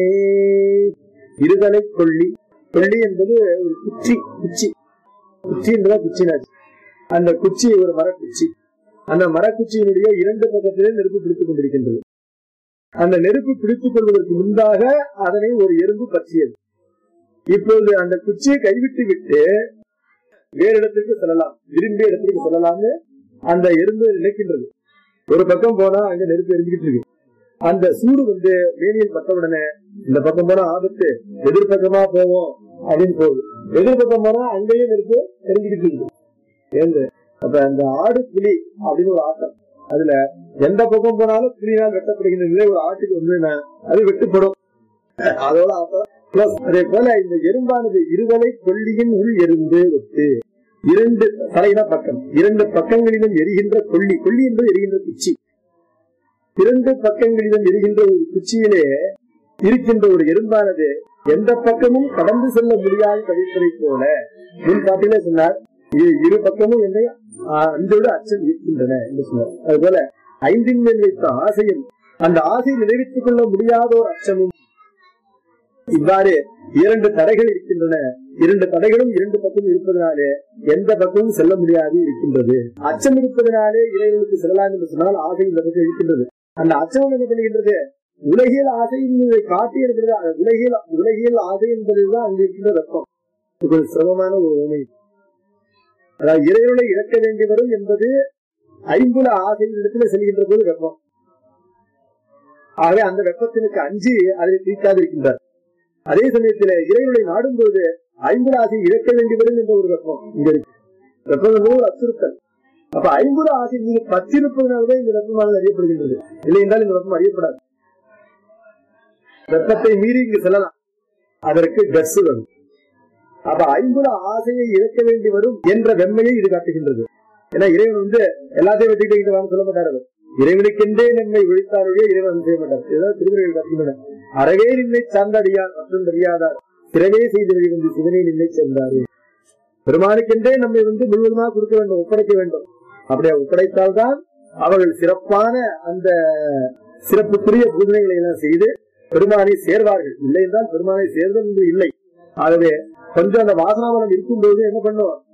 இருதலை கொள்ளி கொள்ளி என்பது ஒரு குச்சி குச்சி குச்சி என்பதா குச்சினாச்சு அந்த குச்சி ஒரு மரக்குச்சி அந்த மரக்குச்சியினுடைய இரண்டு பக்கத்திலே நெருப்பு பிடித்துக் கொண்டிருக்கின்றது அந்த நெருப்பு பிடித்துக் கொள்வதற்கு முன்பாக அதனை ஒரு எறும்பு பற்றியது இப்போது அந்த குச்சியை கைவிட்டு விட்டு வேறு இடத்திற்கு செல்லலாம் விரும்பிய இடத்திற்கு செல்லலாம்னு அந்த எறும்பு நினைக்கின்றது ஒரு பக்கம் போனா அங்க நெருப்பு எரிஞ்சுக்கிட்டு இருக்கு அந்த சூடு வந்து வேணியில் பட்ட உடனே இந்த பக்கம் போனா ஆபத்து எதிர்பக்கமா போவோம் அப்படின்னு போகுது எதிர்பக்கம் போனா அங்கேயும் நெருப்பு எரிஞ்சுக்கிட்டு இருக்கு ஏந்து அப்ப அந்த ஆடு புலி அப்படின்னு ஒரு ஆட்டம் அதுல எந்த பக்கம் போனாலும் புலினால் வெட்டப்படுகின்ற நிலை ஒரு ஆட்டுக்கு வந்து நான் அது வெட்டுப்படும் அதோட ஆட்டம் பிளஸ் அதே போல இந்த எறும்பானது இருவலை கொல்லியின் உள் எறும்பு ஒத்து இரண்டு தலையின பக்கம் இரண்டு பக்கங்களிலும் எரிகின்ற கொல்லி கொல்லி என்பது எரிகின்ற குச்சி இரண்டு பக்கங்களிலும் எரிகின்ற ஒரு குச்சியிலே இருக்கின்ற ஒரு எறும்பானது எந்த பக்கமும் கடந்து செல்ல முடியாது தவிர்ப்பதை போல முன் பாட்டிலே சொன்னார் இரு இரு பக்கமும் என்னை ஆஹ், அன்போடு அச்சம் இருக்கின்றன என்று சொன்னார் அதுபோல ஐந்தின் மேல் வைத்த ஆசையும் அந்த ஆசை நிறைவேற்றிக் கொள்ள முடியாத ஒரு அச்சமும் இவ்வாறு இரண்டு தடைகள் இருக்கின்றன இரண்டு தடைகளும் இரண்டு பக்கம் இருப்பதனாலே எந்த பக்கமும் செல்ல முடியாது இருக்கின்றது அச்சம் இருப்பதனாலே இறைவனுக்கு செல்லலாம் என்று சொன்னால் ஆசை இந்த பக்கம் இருக்கின்றது அந்த அச்சம் என்ன பண்ணுகின்றது உலகியல் ஆசை என்பதை காட்டி இருக்கிறது அது உலகியல் உலகியல் ஆசை என்பதுதான் அங்கு இருக்கின்ற வெப்பம் இது ஒரு சிரமமான ஒரு உண்மை அதாவது இறைவனை இழக்க வேண்டி வரும் என்பது ஐம்புல ஆசையின் இடத்துல செல்கின்ற போது வெப்பம் ஆகவே அந்த வெப்பத்தினுக்கு அஞ்சி அதை தீர்க்காது இருக்கின்றார் அதே சமயத்தில் இறைவனை நாடும்போது ஐம்பது ஆசை இழக்க வேண்டி வரும் என்ற ஒரு வெப்பம் இங்க இருக்கு வெப்பம் என்பது ஒரு அச்சுறுத்தல் அப்ப ஐம்பது ஆசை நீங்க பற்றிருப்பதனால்தான் இந்த வெப்பமானது அறியப்படுகின்றது இல்லை என்றால் இந்த வெப்பம் அறியப்படாது வெப்பத்தை மீறி இங்கு செல்லலாம் அதற்கு கஸ் வரும் அப்ப ஐம்பது ஆசையை இழக்க வேண்டி வரும் என்ற வெம்மையை இது காட்டுகின்றது ஏன்னா இறைவன் வந்து எல்லாத்தையும் வெட்டிட்டு வாங்க சொல்ல மாட்டார் அவர். இறைவனுக்கென்றே நம்மை ஒழித்தாருடைய இறைவன் செய்ய மாட்டார் இதுதான் திருமுறைகள் காட்டுகின்றன அறவே நின்னை சார்ந்தடியார் மற்றும் அறியாதார் சிறவே செய்து வெளிவந்து சிவனை நின்னை சேர்ந்தாரு பெருமானுக்கென்றே நம்மை வந்து முழுவதுமாக கொடுக்க வேண்டும் ஒப்படைக்க வேண்டும் அப்படியே ஒப்படைத்தால்தான் அவர்கள் சிறப்பான அந்த சிறப்புக்குரிய பூஜனைகளை எல்லாம் செய்து பெருமானை சேர்வார்கள் இல்லை என்றால் பெருமானை சேர்தல் என்று இல்லை ஆகவே கொஞ்சம் அந்த வாசனாவனம் இருக்கும்போது என்ன பண்ணும்